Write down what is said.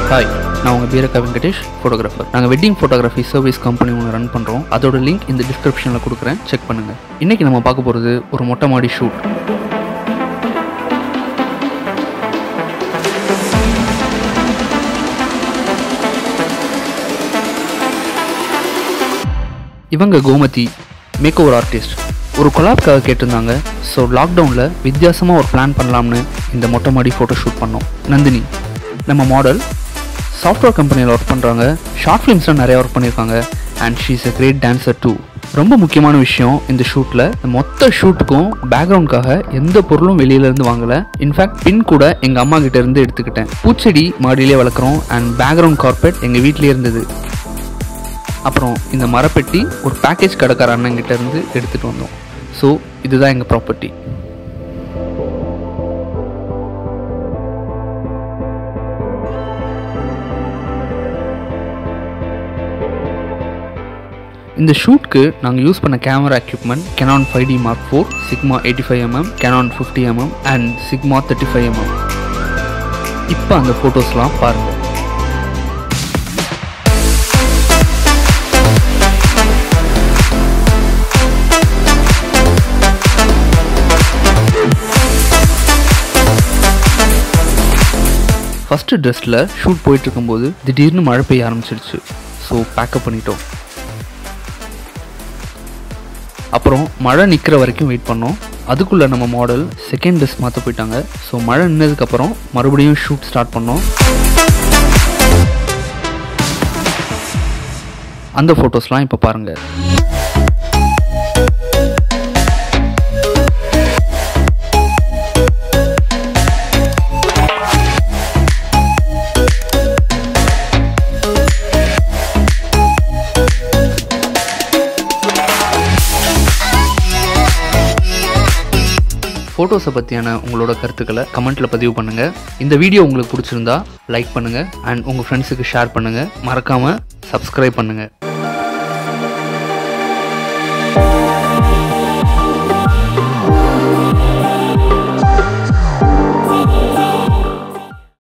hi நான் உங்கள் பீரக்கா வெங்கடேஷ் ஃபோட்டோகிராஃபர் நாங்கள் வெட்டிங் ஃபோட்டோகிராஃபி சர்வீஸ் கம்பெனி ஒன்று ரன் பண்ணுறோம் அதோட லிங்க் இந்த டிஸ்கிரிப்ஷனில் கொடுக்குறேன் செக் பண்ணுங்கள் இன்றைக்கி நம்ம பார்க்க போகிறது ஒரு மொட்டை மாடி ஷூட் இவங்க கோமதி மேக் ஓவர் ஆர்டிஸ்ட் ஒரு கொலாப்காக கேட்டிருந்தாங்க ஸோ லாக்டவுனில் வித்தியாசமாக ஒரு பிளான் பண்ணலாம்னு இந்த மொட்டை மாடி ஃபோட்டோ ஷூட் பண்ணோம் நந்தினி நம்ம மாடல் சாஃப்ட்வேர் கம்பெனியில் ஒர்க் பண்ணுறாங்க ஷார்ட் ஃபிலிம்ஸ்லாம் நிறைய ஒர்க் பண்ணியிருக்காங்க and she is a great dancer too ரொம்ப முக்கியமான விஷயம் இந்த ஷூட்டில் மொத்த ஷூட்டுக்கும் பேக்ரவுண்ட்காக எந்த பொருளும் வெளியிலேருந்து வாங்கலை இன்ஃபேக்ட் பின் கூட எங்கள் அம்மா கிட்ட இருந்து எடுத்துக்கிட்டேன் பூச்செடி மாடியிலே வளர்க்குறோம் அண்ட் பேக்ரவுண்ட் கார்பெட் எங்கள் வீட்டிலே இருந்தது அப்புறம் இந்த மரப்பெட்டி ஒரு பேக்கேஜ் கடைக்கார அண்ணங்கிட்ட இருந்து எடுத்துகிட்டு வந்தோம் ஸோ இதுதான் எங்கள் ப்ராப்பர்ட்டி இந்த ஷூட்க்கு நாங்கள் யூஸ் பண்ண camera equipment Canon five D mark four Sigma eighty five MM Canon fifty MM and Sigma thirty five MM இப்போ அந்த ஃபோட்டோஸ்லாம் பாருங்கள் ஃபஸ்ட்டு ட்ரெஸ்ஸில் ஷூட் போயிட்டு இருக்கும்போது திடீர்னு மழை பெய்ய ஆரம்பிச்சிடுச்சு ஸோ பேக்கப் பண்ணிட்டோம் அப்புறம் மழை நிற்கிற வரைக்கும் வெயிட் பண்ணோம் அதுக்குள்ளே நம்ம மாடல் செகண்ட் ட்ரெஸ் மாற்ற போயிட்டாங்க ஸோ மழை நின்னதுக்கப்புறம் மறுபடியும் ஷூட் ஸ்டார்ட் பண்ணோம் அந்த ஃபோட்டோஸ்லாம் இப்போ பாருங்கள் ஃபோட்டோஸை பற்றியான உங்களோட கருத்துக்களை கமெண்ட்டில் பதிவு பண்ணுங்கள் இந்த வீடியோ உங்களுக்கு பிடிச்சிருந்தா லைக் பண்ணுங்கள் அண்ட் உங்கள் ஃப்ரெண்ட்ஸுக்கு ஷேர் பண்ணுங்கள் மறக்காமல் சப்ஸ்கிரைப் பண்ணுங்கள்